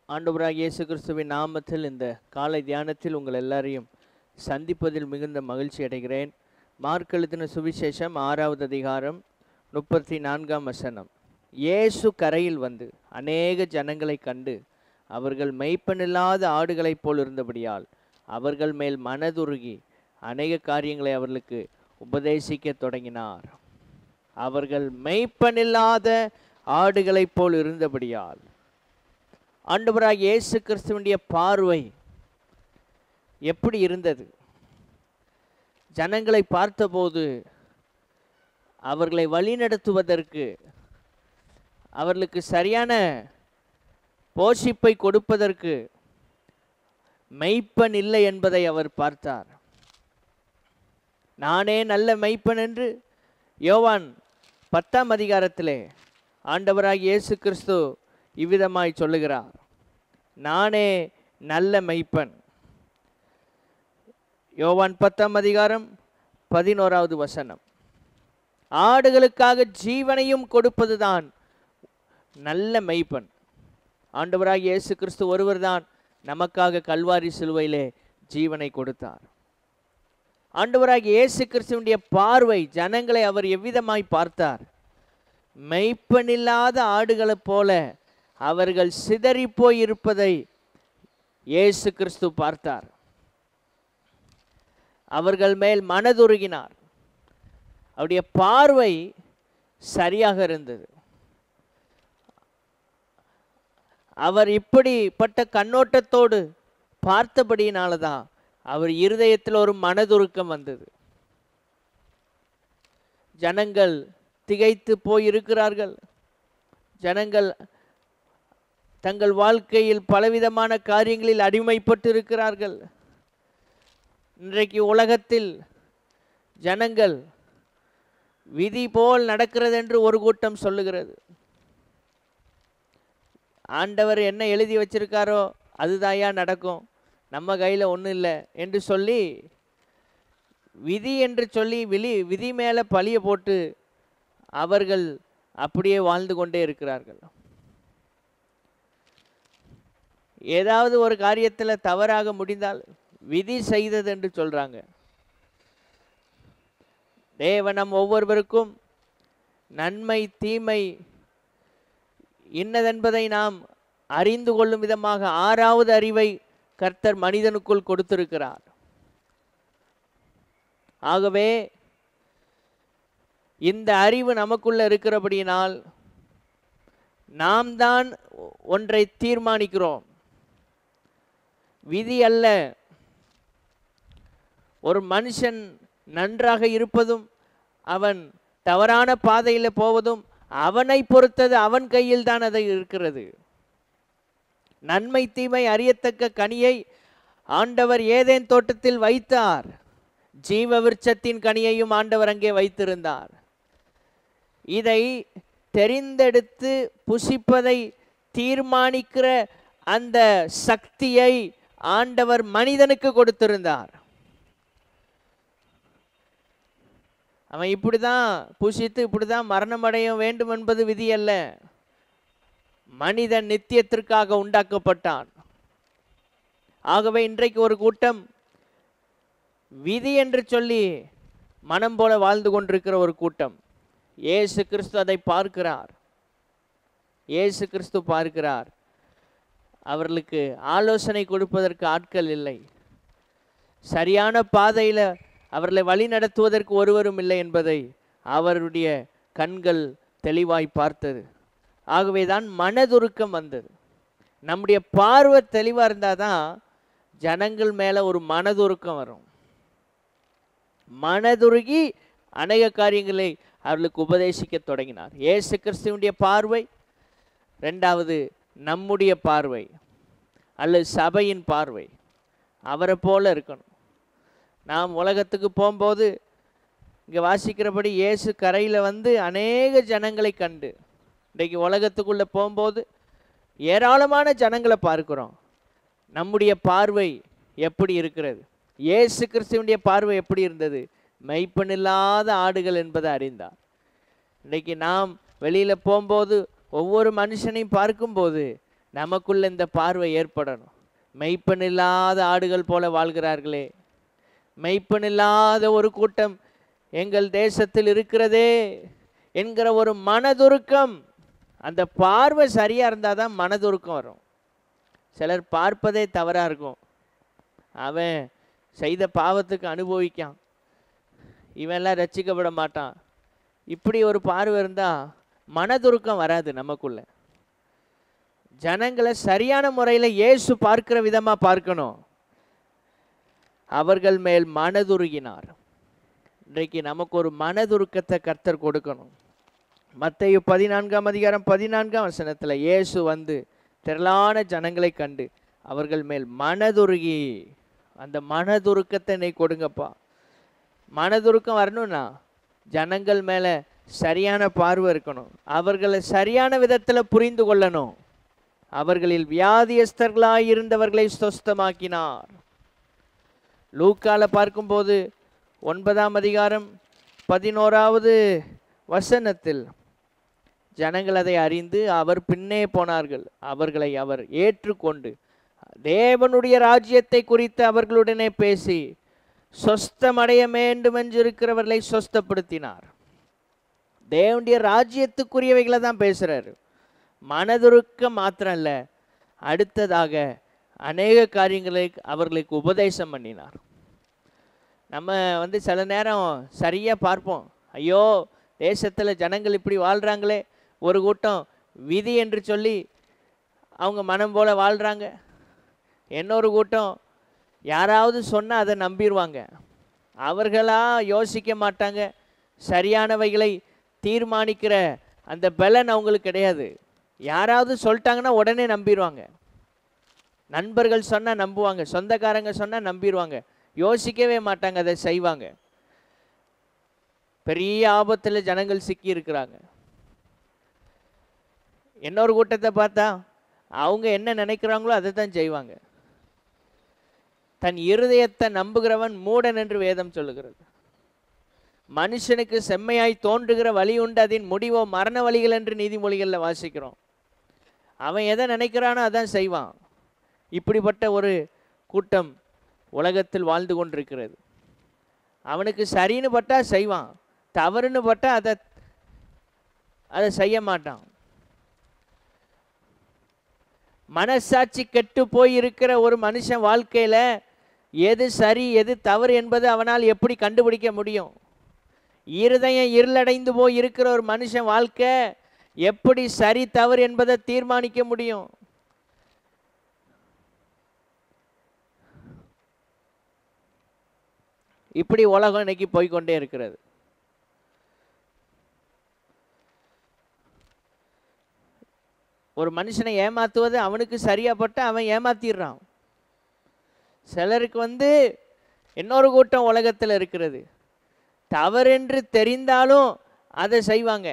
ஆண்டவராக இயேசு கிறிஸ்துவின் நாமத்தில் இந்த காலை தியானத்தில் உங்கள் எல்லாரையும் சந்திப்பதில் மிகுந்த மகிழ்ச்சி அடைகிறேன் மார்க் எழுதின சுவிசேஷம் ஆறாவது அதிகாரம் முப்பத்தி நான்காம் வசனம் இயேசு கரையில் வந்து அநேக ஜனங்களை கண்டு அவர்கள் மெய்ப்பனில்லாத ஆடுகளைப் போல் இருந்தபடியால் அவர்கள் மேல் மனதுருகி அநேக காரியங்களை அவர்களுக்கு உபதேசிக்கத் தொடங்கினார் அவர்கள் மெய்ப்பனில்லாத ஆடுகளைப் போல் இருந்தபடியால் ஆண்டவராக இயேசு கிறிஸ்துவனுடைய பார்வை எப்படி இருந்தது ஜனங்களை பார்த்தபோது அவர்களை வழிநடத்துவதற்கு அவர்களுக்கு சரியான போஷிப்பை கொடுப்பதற்கு மெய்ப்பன் இல்லை என்பதை அவர் பார்த்தார் நானே நல்ல மெய்ப்பன் என்று யோவான் பத்தாம் அதிகாரத்திலே ஆண்டவராக இயேசு கிறிஸ்து இவ்விதமாய் சொல்லுகிறார் நானே நல்ல மெய்ப்பன் யோவான் பத்தாம் அதிகாரம் பதினோராவது வசனம் ஆடுகளுக்காக ஜீவனையும் கொடுப்பதுதான் நல்ல மெய்ப்பன் ஆண்டவராக இயேசு கிறிஸ்து ஒருவர்தான் நமக்காக கல்வாரி சிலுவையிலே ஜீவனை கொடுத்தார் ஆண்டவராக இயேசு கிறிஸ்துவனுடைய பார்வை ஜனங்களை அவர் எவ்விதமாய் பார்த்தார் மெய்ப்பனில்லாத ஆடுகளைப் போல அவர்கள் சிதறிப் போய் இருப்பதை இயேசு கிறிஸ்து பார்த்தார் அவர்கள் மேல் மனதுருகினார் அவருடைய பார்வை சரியாக இருந்தது அவர் இப்படிப்பட்ட கண்ணோட்டத்தோடு பார்த்தபடியினால தான் அவர் இருதயத்தில் ஒரு மனதுருக்கம் வந்தது ஜனங்கள் திகைத்து போயிருக்கிறார்கள் ஜனங்கள் தங்கள் வாழ்க்கையில் பலவிதமான காரியங்களில் அடிமைப்பட்டு இருக்கிறார்கள் இன்றைக்கு உலகத்தில் ஜனங்கள் விதி போல் நடக்கிறது என்று ஒரு கூட்டம் சொல்லுகிறது ஆண்டவர் என்ன எழுதி வச்சிருக்காரோ அதுதாயா நடக்கும் நம்ம கையில் ஒன்றும் இல்லை என்று சொல்லி விதி என்று சொல்லி விழி விதி மேலே பழிய போட்டு அவர்கள் அப்படியே வாழ்ந்து கொண்டே இருக்கிறார்கள் ஏதாவது ஒரு காரியத்தில் தவறாக முடிந்தால் விதி செய்தது என்று சொல்கிறாங்க தேவன் நம் ஒவ்வொருவருக்கும் நன்மை தீமை இன்னதென்பதை நாம் அறிந்து கொள்ளும் விதமாக ஆறாவது அறிவை கர்த்தர் மனிதனுக்குள் கொடுத்திருக்கிறார் ஆகவே இந்த அறிவு நமக்குள்ள இருக்கிறபடியினால் நாம் தான் ஒன்றை தீர்மானிக்கிறோம் விதி அல்ல ஒரு மனுஷன் நன்றாக இருப்பதும் அவன் தவறான பாதையில் போவதும் அவனை பொறுத்தது அவன் கையில் தான் அது இருக்கிறது நன்மை தீமை அறியத்தக்க கனியை ஆண்டவர் ஏதேன் தோட்டத்தில் வைத்தார் ஜீவ விருட்சத்தின் கனியையும் ஆண்டவர் அங்கே வைத்திருந்தார் இதை தெரிந்தெடுத்து புசிப்பதை தீர்மானிக்கிற அந்த சக்தியை ஆண்டவர் மனிதனுக்கு கொடுத்திருந்தார் அவன் இப்படி தான் புசித்து இப்படி தான் மரணம் அடைய வேண்டும் என்பது விதி அல்ல மனிதன் நித்தியத்திற்காக உண்டாக்கப்பட்டான் ஆகவே இன்றைக்கு ஒரு கூட்டம் விதி என்று சொல்லி மனம் போல வாழ்ந்து கொண்டிருக்கிற ஒரு கூட்டம் இயேசு கிறிஸ்து அதை பார்க்கிறார் இயேசு கிறிஸ்து பார்க்கிறார் அவர்களுக்கு ஆலோசனை கொடுப்பதற்கு ஆட்கள் இல்லை சரியான பாதையில் அவர்களை வழி நடத்துவதற்கு ஒருவரும் இல்லை என்பதை அவருடைய கண்கள் தெளிவாய் பார்த்தது ஆகவே தான் மனதுருக்கம் வந்தது நம்முடைய பார்வை தெளிவாக இருந்தால் தான் ஜனங்கள் மேலே ஒரு மனதுருக்கம் வரும் மனதுருகி அநேக காரியங்களை அவர்களுக்கு உபதேசிக்க தொடங்கினார் ஏசு கிறிஸ்துவனுடைய பார்வை ரெண்டாவது நம்முடைய பார்வை அல்லது சபையின் பார்வை அவரை போல இருக்கணும் நாம் உலகத்துக்கு போகும்போது இங்கே வாசிக்கிறபடி இயேசு கரையில் வந்து அநேக ஜனங்களை கண்டு இன்றைக்கு உலகத்துக்குள்ளே போகும்போது ஏராளமான ஜனங்களை பார்க்குறோம் நம்முடைய பார்வை எப்படி இருக்கிறது இயேசு கிறிஸ்துவனுடைய பார்வை எப்படி இருந்தது மெய்ப்பனில்லாத ஆடுகள் என்பதை அறிந்தார் இன்றைக்கி நாம் வெளியில் போகும்போது ஒவ்வொரு மனுஷனையும் பார்க்கும்போது நமக்குள்ள இந்த பார்வை ஏற்படணும் மெய்ப்பன் இல்லாத ஆடுகள் போல வாழ்கிறார்களே மெய்ப்பன் இல்லாத ஒரு கூட்டம் எங்கள் தேசத்தில் இருக்கிறதே என்கிற ஒரு மனதுருக்கம் அந்த பார்வை சரியாக இருந்தால் தான் மனதுருக்கம் வரும் சிலர் பார்ப்பதே தவறாக இருக்கும் அவன் செய்த பாவத்துக்கு அனுபவிக்கான் இவன்லாம் ரட்சிக்கப்பட மாட்டான் இப்படி ஒரு பார்வை இருந்தால் மனதுருக்கம் வராது நமக்குள்ள ஜனங்களை சரியான முறையில் இயேசு பார்க்கிற விதமாக பார்க்கணும் அவர்கள் மேல் மனதுருகினார் இன்றைக்கு நமக்கு ஒரு மனதுருக்கத்தை கர்த்தர் கொடுக்கணும் மத்தேயு பதினான்காம் அதிகாரம் பதினான்காம் வசனத்தில் இயேசு வந்து திரளான ஜனங்களை கண்டு அவர்கள் மேல் மனதுருகி அந்த மனதுருக்கத்தை நீ கொடுங்கப்பா மனதுருக்கம் வரணும்னா ஜனங்கள் மேலே சரியான பார்வை இருக்கணும் அவர்களை சரியான விதத்தில் புரிந்து கொள்ளணும் அவர்களில் வியாதியஸ்தர்களாய் இருந்தவர்களை சொஸ்தமாக்கினார் லூக்கால பார்க்கும்போது ஒன்பதாம் அதிகாரம் பதினோராவது வசனத்தில் ஜனங்கள் அதை அறிந்து அவர் பின்னே போனார்கள் அவர்களை அவர் ஏற்றுக்கொண்டு தேவனுடைய ராஜ்யத்தை குறித்து அவர்களுடனே பேசி சொஸ்தமடைய வேண்டும் என்று இருக்கிறவர்களை சொஸ்தப்படுத்தினார் தேவனுடைய ராஜ்யத்துக்குரியவைகளை தான் பேசுகிறாரு மனதுருக்க மாத்திரம் இல்லை அடுத்ததாக அநேக காரியங்களை அவர்களுக்கு உபதேசம் பண்ணினார் நம்ம வந்து சில நேரம் சரியாக பார்ப்போம் ஐயோ தேசத்தில் ஜனங்கள் இப்படி வாழ்கிறாங்களே ஒரு கூட்டம் விதி என்று சொல்லி அவங்க மனம் போல வாழ்கிறாங்க இன்னொரு கூட்டம் யாராவது சொன்னால் அதை நம்பிடுவாங்க அவர்களாக யோசிக்க மாட்டாங்க சரியானவைகளை தீர்மானிக்கிற அந்த பலன் அவங்களுக்கு கிடையாது யாராவது சொல்லிட்டாங்கன்னா உடனே நம்பிடுவாங்க நண்பர்கள் சொன்னால் நம்புவாங்க சொந்தக்காரங்க சொன்னால் நம்பிடுவாங்க யோசிக்கவே மாட்டாங்க அதை செய்வாங்க பெரிய ஆபத்தில் ஜனங்கள் சிக்கி இருக்கிறாங்க இன்னொரு கூட்டத்தை பார்த்தா அவங்க என்ன நினைக்கிறாங்களோ அதை தான் செய்வாங்க தன் இருதயத்தை நம்புகிறவன் மூடன் என்று வேதம் சொல்லுகிறது மனுஷனுக்கு செம்மையாய் தோன்றுகிற வழி உண்டு அதன் முடிவோ மரண வழிகள் என்று நீதிமொழிகளில் வாசிக்கிறோம் அவன் எதை நினைக்கிறானோ அதான் செய்வான் இப்படிப்பட்ட ஒரு கூட்டம் உலகத்தில் வாழ்ந்து கொண்டிருக்கிறது அவனுக்கு சரின்னு பட்டா செய்வான் தவறுன்னு பட்டா அதை அதை செய்ய மாட்டான் மனசாட்சி கெட்டு போய் இருக்கிற ஒரு மனுஷன் வாழ்க்கையில் எது சரி எது தவறு என்பது அவனால் எப்படி கண்டுபிடிக்க முடியும் இருதயம் இருளடைந்து போய் இருக்கிற ஒரு மனுஷன் வாழ்க்கை எப்படி சரி தவறு என்பதை தீர்மானிக்க முடியும் இப்படி உலகம் இன்னைக்கு போய்க்கொண்டே இருக்கிறது ஒரு மனுஷனை ஏமாத்துவது அவனுக்கு சரியாப்பட்ட அவன் ஏமாத்திடுறான் சிலருக்கு வந்து இன்னொரு கூட்டம் உலகத்தில் இருக்கிறது தவறென்று தெரிந்தாலும் அதை செய்வாங்க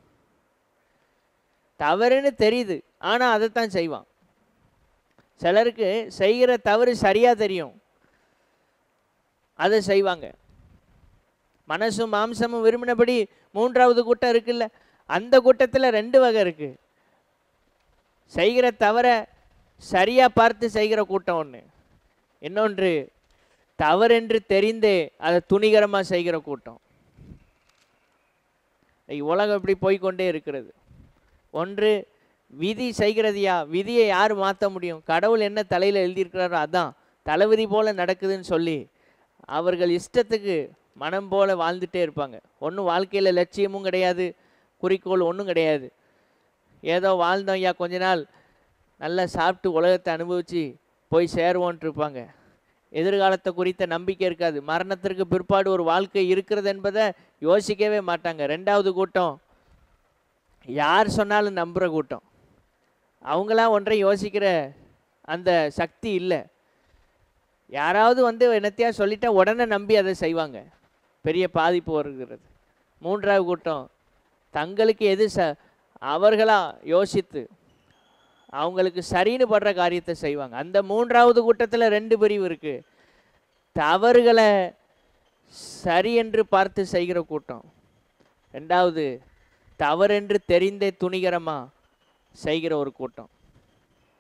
தவறுன்னு தெரியுது ஆனால் அதைத்தான் செய்வான் சிலருக்கு செய்கிற தவறு சரியாக தெரியும் அதை செய்வாங்க மனசும் மாம்சமும் விரும்பினபடி மூன்றாவது கூட்டம் இருக்குல்ல அந்த கூட்டத்தில் ரெண்டு வகை இருக்குது செய்கிற தவற சரியாக பார்த்து செய்கிற கூட்டம் ஒன்று இன்னொன்று தவறென்று தெரிந்தே அதை துணிகரமாக செய்கிற கூட்டம் இன்னைக்கு உலகம் இப்படி போய்க்கொண்டே இருக்கிறது ஒன்று விதி செய்கிறதையா விதியை யார் மாற்ற முடியும் கடவுள் என்ன தலையில் எழுதியிருக்கிறாரோ அதான் தலைவிதி போல நடக்குதுன்னு சொல்லி அவர்கள் இஷ்டத்துக்கு மனம் போல வாழ்ந்துட்டே இருப்பாங்க ஒன்றும் வாழ்க்கையில் லட்சியமும் கிடையாது குறிக்கோள் ஒன்றும் கிடையாது ஏதோ வாழ்ந்தோம் ஐயா கொஞ்ச நாள் நல்லா சாப்பிட்டு உலகத்தை அனுபவித்து போய் சேருவோன்ட்டு இருப்பாங்க எதிர்காலத்தை குறித்த நம்பிக்கை இருக்காது மரணத்திற்கு பிற்பாடு ஒரு வாழ்க்கை இருக்கிறது என்பதை யோசிக்கவே மாட்டாங்க ரெண்டாவது கூட்டம் யார் சொன்னாலும் நம்புகிற கூட்டம் அவங்களாம் ஒன்றை யோசிக்கிற அந்த சக்தி இல்லை யாராவது வந்து என்னத்தையா சொல்லிட்டா உடனே நம்பி அதை செய்வாங்க பெரிய பாதிப்பு வருகிறது மூன்றாவது கூட்டம் தங்களுக்கு எது ச அவர்களா யோசித்து அவங்களுக்கு சரின்னு படுற காரியத்தை செய்வாங்க அந்த மூன்றாவது கூட்டத்தில் ரெண்டு பிரிவு இருக்கு தவறுகளை சரி என்று பார்த்து செய்கிற கூட்டம் ரெண்டாவது தவறென்று தெரிந்தே துணிகரமாக செய்கிற ஒரு கூட்டம்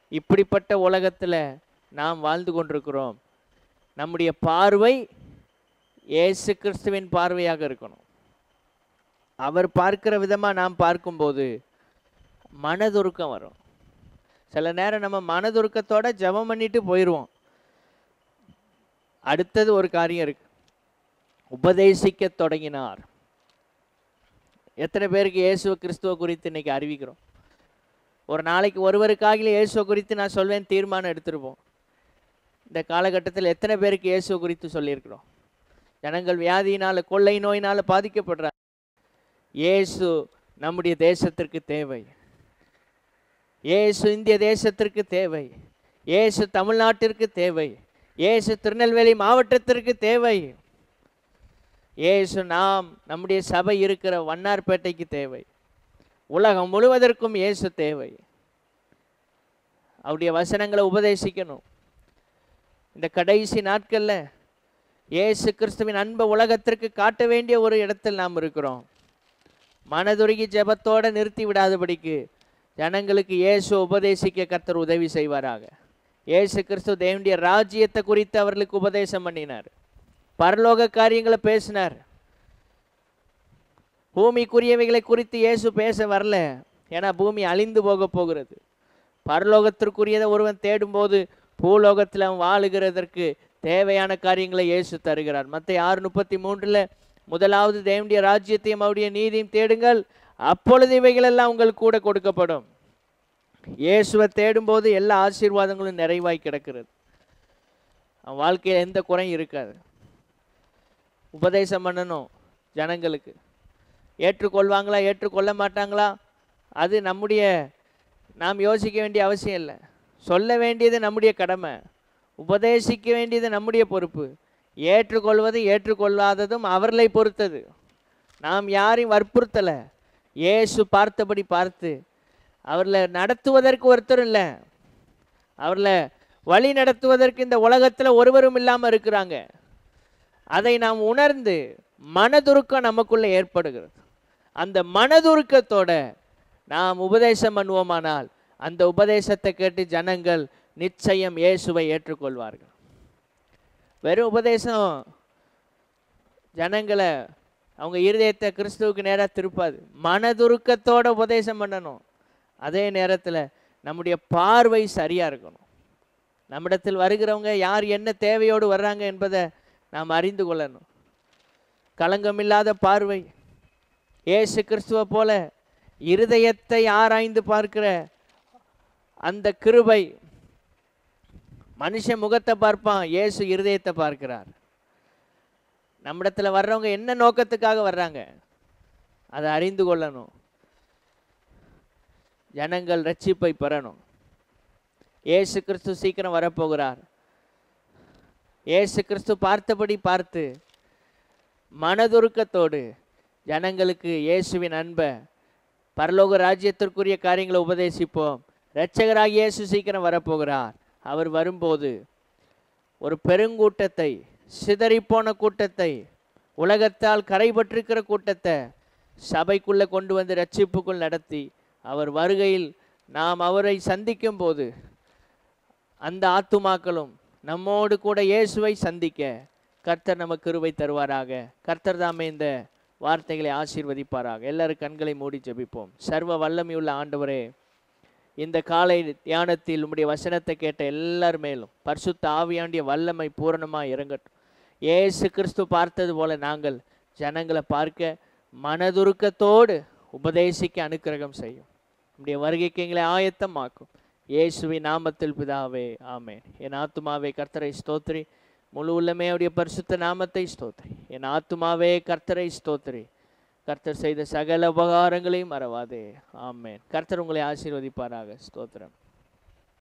இப்படிப்பட்ட உலகத்தில் நாம் வாழ்ந்து கொண்டிருக்கிறோம் நம்முடைய பார்வை இயேசு கிறிஸ்துவின் பார்வையாக இருக்கணும் அவர் பார்க்கிற விதமாக நாம் பார்க்கும்போது மனதுருக்கம் வரும் சில நேரம் நம்ம மனதுருக்கத்தோட ஜெபம் பண்ணிட்டு போயிடுவோம் அடுத்தது ஒரு காரியம் இருக்கு உபதேசிக்க தொடங்கினார் எத்தனை பேருக்கு இயேசுவ கிறிஸ்துவ குறித்து இன்னைக்கு அறிவிக்கிறோம் ஒரு நாளைக்கு ஒருவருக்காக இயேசுவ குறித்து நான் சொல்வேன் தீர்மானம் எடுத்திருப்போம் இந்த காலகட்டத்தில் எத்தனை பேருக்கு இயேசுவ குறித்து சொல்லியிருக்கிறோம் ஜனங்கள் வியாதியினால் கொள்ளை நோயினால் பாதிக்கப்படுறாங்க இயேசு நம்முடைய தேசத்திற்கு தேவை இயேசு இந்திய தேசத்திற்கு தேவை இயேசு தமிழ்நாட்டிற்கு தேவை இயேசு திருநெல்வேலி மாவட்டத்திற்கு தேவை இயேசு நாம் நம்முடைய சபை இருக்கிற வண்ணார்பேட்டைக்கு தேவை உலகம் முழுவதற்கும் இயேசு தேவை அவருடைய வசனங்களை உபதேசிக்கணும் இந்த கடைசி நாட்களில் இயேசு கிறிஸ்துவின் அன்பை உலகத்திற்கு காட்ட வேண்டிய ஒரு இடத்தில் நாம் இருக்கிறோம் மனதுருகி ஜெபத்தோடு நிறுத்தி விடாதபடிக்கு ஜனங்களுக்கு இயேசு உபதேசிக்க கர்த்தர் உதவி செய்வாராக இயேசு கிறிஸ்து தேவனுடைய ராஜ்யத்தை குறித்து அவர்களுக்கு உபதேசம் பண்ணினார் பரலோக காரியங்களை பேசினார் பூமிக்குரியவைகளை குறித்து இயேசு பேச வரல ஏன்னா பூமி அழிந்து போக போகிறது பரலோகத்திற்குரியதை ஒருவன் தேடும்போது பூலோகத்தில் அவன் வாழுகிறதற்கு தேவையான காரியங்களை இயேசு தருகிறார் மற்ற ஆறு முப்பத்தி மூன்றில் முதலாவது தேவனுடைய ராஜ்யத்தையும் அவருடைய நீதியும் தேடுங்கள் அப்பொழுது இவைகளெல்லாம் உங்களுக்கு கூட கொடுக்கப்படும் இயேசுவை தேடும்போது எல்லா ஆசீர்வாதங்களும் நிறைவாய் கிடக்கிறது அவன் வாழ்க்கையில் எந்த குறையும் இருக்காது உபதேசம் பண்ணணும் ஜனங்களுக்கு ஏற்றுக்கொள்வாங்களா ஏற்றுக்கொள்ள மாட்டாங்களா அது நம்முடைய நாம் யோசிக்க வேண்டிய அவசியம் இல்லை சொல்ல வேண்டியது நம்முடைய கடமை உபதேசிக்க வேண்டியது நம்முடைய பொறுப்பு ஏற்றுக்கொள்வது ஏற்றுக்கொள்ளாததும் அவர்களை பொறுத்தது நாம் யாரையும் வற்புறுத்தலை இயேசு பார்த்தபடி பார்த்து அவர்களை நடத்துவதற்கு ஒருத்தர் இல்லை அவர்களை வழி நடத்துவதற்கு இந்த உலகத்தில் ஒருவரும் இல்லாமல் இருக்கிறாங்க அதை நாம் உணர்ந்து மனதுருக்கம் நமக்குள்ளே ஏற்படுகிறது அந்த மனதுருக்கத்தோட நாம் உபதேசம் பண்ணுவோமானால் அந்த உபதேசத்தை கேட்டு ஜனங்கள் நிச்சயம் இயேசுவை ஏற்றுக்கொள்வார்கள் வெறும் உபதேசம் ஜனங்களை அவங்க இருதயத்தை கிறிஸ்துவுக்கு நேராக திருப்பாது மனதுருக்கத்தோட உபதேசம் பண்ணணும் அதே நேரத்தில் நம்முடைய பார்வை சரியாக இருக்கணும் நம்மிடத்தில் வருகிறவங்க யார் என்ன தேவையோடு வர்றாங்க என்பதை நாம் அறிந்து கொள்ளணும் களங்கமில்லாத பார்வை இயேசு கிறிஸ்துவ போல இருதயத்தை ஆராய்ந்து பார்க்கிற அந்த கிருபை மனுஷன் முகத்தை பார்ப்பான் இயேசு இருதயத்தை பார்க்கிறார் நம்மிடத்தில் வர்றவங்க என்ன நோக்கத்துக்காக வர்றாங்க அதை அறிந்து கொள்ளணும் ஜனங்கள் ரட்சிப்பை பெறணும் இயேசு கிறிஸ்து சீக்கிரம் வரப்போகிறார் இயேசு கிறிஸ்து பார்த்தபடி பார்த்து மனதுருக்கத்தோடு ஜனங்களுக்கு இயேசுவின் அன்பை பரலோக ராஜ்யத்திற்குரிய காரியங்களை உபதேசிப்போம் இரட்சகராக இயேசு சீக்கிரம் வரப்போகிறார் அவர் வரும்போது ஒரு பெருங்கூட்டத்தை சிதறிப்போன கூட்டத்தை உலகத்தால் கரைபற்றிருக்கிற கூட்டத்தை சபைக்குள்ளே கொண்டு வந்து ரட்சிப்புக்குள் நடத்தி அவர் வருகையில் நாம் அவரை சந்திக்கும் போது அந்த ஆத்துமாக்களும் நம்மோடு கூட இயேசுவை சந்திக்க கர்த்தர் நமக்கு கிருபை தருவாராக கர்த்தர் தாமே இந்த வார்த்தைகளை ஆசீர்வதிப்பாராக எல்லாரும் கண்களை மூடி ஜெபிப்போம் சர்வ வல்லமையுள்ள ஆண்டவரே இந்த காலை தியானத்தில் உம்முடைய வசனத்தை கேட்ட எல்லார் மேலும் பரிசுத்த ஆவியாண்டிய வல்லமை பூரணமாக இறங்கட்டும் இயேசு கிறிஸ்து பார்த்தது போல நாங்கள் ஜனங்களை பார்க்க மனதுருக்கத்தோடு உபதேசிக்க அனுக்கிரகம் செய்யும் உம்முடைய வருகைக்கு எங்களை ஆயத்தமாக்கும் இயேசுவின் நாமத்தில் பிதாவே ஆமென் என் ஆத்துமாவே கர்த்தரை ஸ்தோத்திரி முழு உள்ளமே அவருடைய பரிசுத்த நாமத்தை ஸ்தோத்திரி என் ஆத்துமாவே கர்த்தரை ஸ்தோத்திரி கர்த்தர் செய்த சகல உபகாரங்களையும் மறவாதே ஆமென் கர்த்தர் உங்களை ஆசீர்வதிப்பாராக ஸ்தோத்திரம்